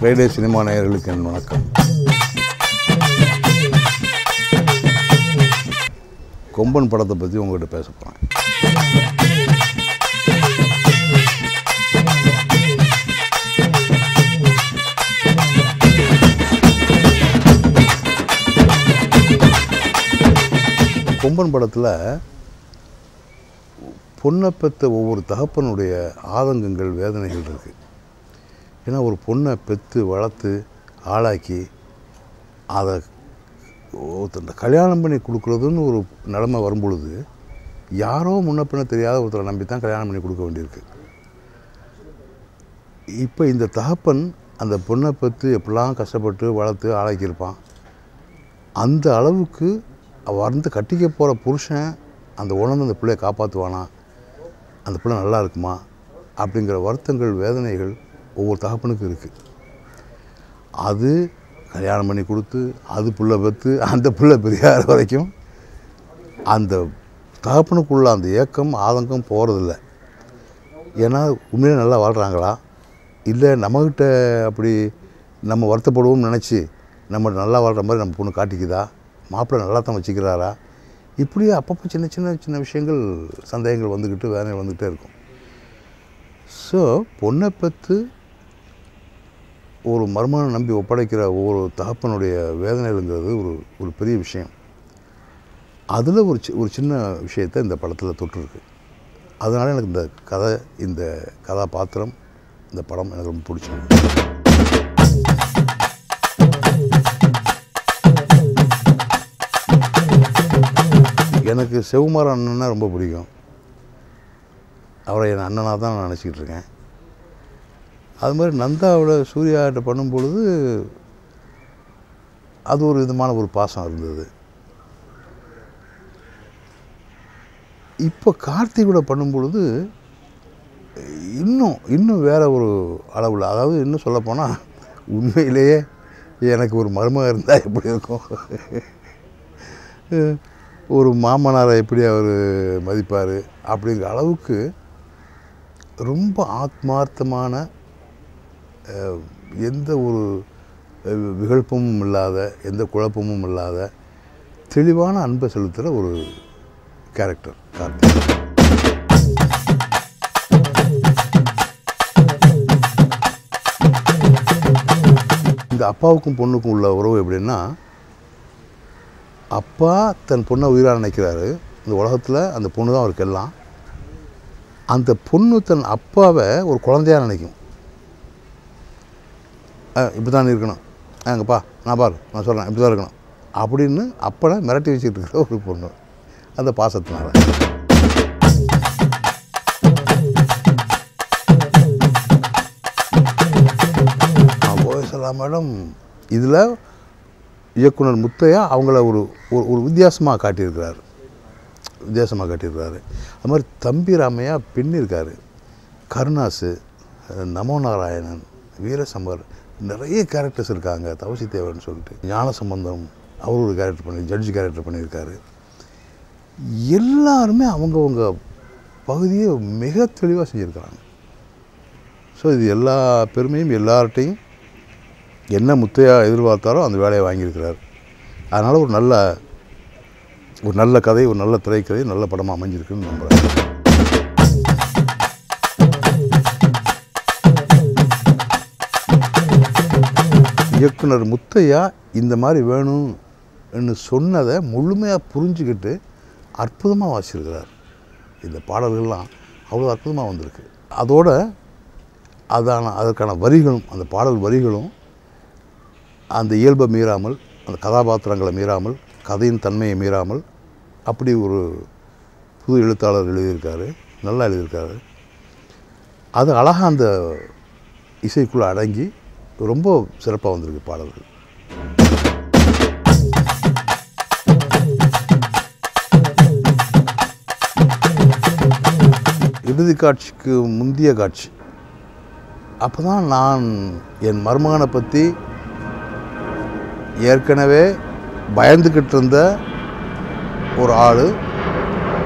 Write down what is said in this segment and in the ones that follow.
Friday cinema நேயர்களுக்கு என் வணக்கம் கொம்பன் படத்தை பற்றி உங்கள்கிட்ட பேச போகிறேன் கொம்பன் படத்தில் பொண்ணை பெற்ற ஒவ்வொரு தகப்பனுடைய ஆதங்கங்கள் வேதனைகள் இருக்குது ஏன்னா ஒரு பொண்ணை பெற்று வளர்த்து ஆளாக்கி அதை ஒருத்தர் கல்யாணம் பண்ணி கொடுக்குறதுன்னு ஒரு நிலமை வரும்பொழுது யாரோ முன்ன பின்ன தெரியாத ஒருத்தரை நம்பி தான் கல்யாணம் பண்ணி கொடுக்க வேண்டியிருக்கு இப்போ இந்த தகப்பன் அந்த பொண்ணை பெற்று எப்படிலாம் கஷ்டப்பட்டு வளர்த்து ஆளாக்கியிருப்பான் அந்த அளவுக்கு அவ வந்து கட்டிக்க போகிற புருஷன் அந்த உணர்ந்து அந்த பிள்ளையை காப்பாற்றுவானா அந்த பிள்ளை நல்லா இருக்குமா அப்படிங்கிற வருத்தங்கள் வேதனைகள் ஒவ்வொரு தகப்பனுக்கும் இருக்குது அது கல்யாணம் பண்ணி கொடுத்து அது புள்ள பெற்று அந்த பிள்ளை பெரியார வரைக்கும் அந்த தகப்பனுக்குள்ள அந்த ஏக்கம் ஆதங்கம் போகிறதில்ல ஏன்னா உண்மையிலே நல்லா வாழ்கிறாங்களா இல்லை நம்மக்கிட்ட அப்படி நம்ம வருத்தப்படுவோம்னு நினச்சி நம்ம நல்லா வாழ்கிற மாதிரி நம்ம பொண்ணு காட்டிக்குதா மாப்பிள்ளை நல்லா தான் வச்சுக்கிறாரா இப்படியே அப்பப்போ சின்ன சின்ன சின்ன விஷயங்கள் சந்தேகங்கள் வந்துக்கிட்டு வேதனை வந்துக்கிட்டே இருக்கும் ஸோ பொண்ணை பெற்று ஒரு மர்மனை நம்பி ஒப்படைக்கிற ஒவ்வொரு தகப்பனுடைய வேதனைகளுங்கிறது ஒரு ஒரு பெரிய விஷயம் அதில் ஒரு சி- ஒரு சின்ன விஷயத்தை இந்த படத்தில் தொட்டிருக்கு அதனால் எனக்கு இந்த கதை இந்த கதாபாத்திரம் இந்த படம் எனக்கு ரொம்ப பிடிச்சிருக்கு எனக்கு சிவகுமார் அண்ணன்னா ரொம்ப பிடிக்கும் அவரை என் அண்ணனாக தான் நான் நினச்சிக்கிட்டு இருக்கேன் அது மாதிரி நந்தாவோட சூர்யாட்ட பண்ணும் பொழுது அது ஒரு விதமான ஒரு பாசம் இருந்தது இப்போ கார்த்திகோட பண்ணும் பொழுது இன்னும் இன்னும் வேற ஒரு அளவில் அதாவது இன்னும் சொல்லப்போனால் உண்மையிலேயே எனக்கு ஒரு மருமக இருந்தால் எப்படி இருக்கும் ஒரு மாமனாரை எப்படி அவர் மதிப்பார் அப்படிங்கிற அளவுக்கு ரொம்ப ஆத்மார்த்தமான அஹ், எந்த ஒரு அஹ், விகல்பமும் இல்லாத எந்த குழப்பமும் இல்லாத தெளிவான அன்பை செலுத்துகிற ஒரு கேரக்டர் கார்த்திக் இந்த அப்பாவுக்கும் பொண்ணுக்கும் உள்ள உறவு எப்படின்னா அப்பா தன் பொண்ணை உயிராக நினைக்கிறாரு இந்த உலகத்தில் அந்த பொண்ணு தான் அவருக்கு எல்லாம் அந்த பொண்ணு தன் அப்பாவை ஒரு குழந்தையா நினைக்கும் இப்படி தான் இருக்கணும் அங்கப்பா நான் பாரு நான் சொல்கிறேன் இப்படி தான் இருக்கணும் அப்படின்னு அப்பனை மிரட்டி வச்சுட்டு இருக்கிற ஒரு பொண்ணு அந்த பாசத்தினால ஓஎஸ்எல்லாம் மேடம் இதில் இயக்குனர் முத்தையா அவங்கள ஒரு ஒரு ஒரு வித்தியாசமாக காட்டியிருக்கிறார் வித்தியாசமாக காட்டியிருக்கிறாரு அது மாதிரி தம்பி ராமையா பின்னிருக்காரு கருணாசு அஹ் நமோ நாராயணன் வீரசம்பர் நிறைய கேரக்டர்ஸ் இருக்காங்க தவசி தேவன் சொல்லிட்டு ஞான சம்பந்தம் அவர் ஒரு கேரக்டர் பண்ணி ஜட்ஜி கேரக்டர் பண்ணியிருக்காரு எல்லாருமே அவங்கவங்க பகுதியை மிக தெளிவாக செஞ்சுருக்கிறாங்க ஸோ இது எல்லா பெருமையும் எல்லார்ட்டையும் என்ன முத்தையா எதிர்பார்த்தாரோ அந்த வேலையை வாங்கியிருக்கிறார் அதனால் ஒரு நல்ல ஒரு நல்ல கதை ஒரு நல்ல திரைக்கதை நல்ல படமாக அமைஞ்சிருக்குன்னு நம்புகிறேன் இயக்குனர் முத்தையா இந்த மாதிரி வேணும்னு சொன்னதை முழுமையாக புரிஞ்சுக்கிட்டு அற்புதமாக வாசிச்சிருக்கிறார் இந்த பாடல்கள்லாம் அவ்வளோ அற்புதமாக வந்திருக்கு அதோட அதான அதற்கான வரிகளும் அந்த பாடல் வரிகளும் அந்த இயல்பை மீறாமல் அந்த கதாபாத்திரங்களை மீறாமல் கதையின் தன்மையை மீறாமல் அப்படி ஒரு புது எழுத்தாளர் எழுதியிருக்காரு நல்லா எழுதியிருக்காரு அது அழகாக அந்த இசைக்குள்ளே அடங்கி ரொம்ப சிறப்பாக வந்திருக்கு பாடல்கள் இறுதி காட்சிக்கு முந்தைய காட்சி அப்போ தான் நான் என் மருமகனை பற்றி ஏற்கனவே பயந்துக்கிட்டு இருந்த ஒரு ஆள்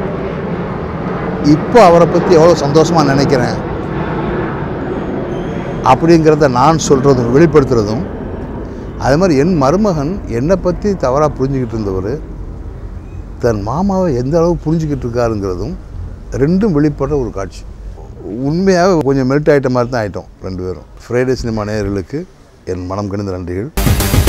இப்போ அவரை பற்றி எவ்வளோ சந்தோஷமாக நினைக்கிறேன் அப்படிங்கிறத நான் சொல்கிறதும் வெளிப்படுத்துகிறதும் அதே மாதிரி என் மருமகன் என்னை பற்றி தவறாக புரிஞ்சுக்கிட்டு இருந்தவர் தன் மாமாவை எந்த அளவு புரிஞ்சுக்கிட்டு இருக்காருங்கிறதும் ரெண்டும் வெளிப்படுற ஒரு காட்சி உண்மையாக கொஞ்சம் மெல்ட் ஆகிட்ட மாதிரி தான் ஆகிட்டோம் ரெண்டு பேரும் ஃப்ரைடே சினிமா நேயர்களுக்கு என் மனம் கணிந்த நன்றிகள்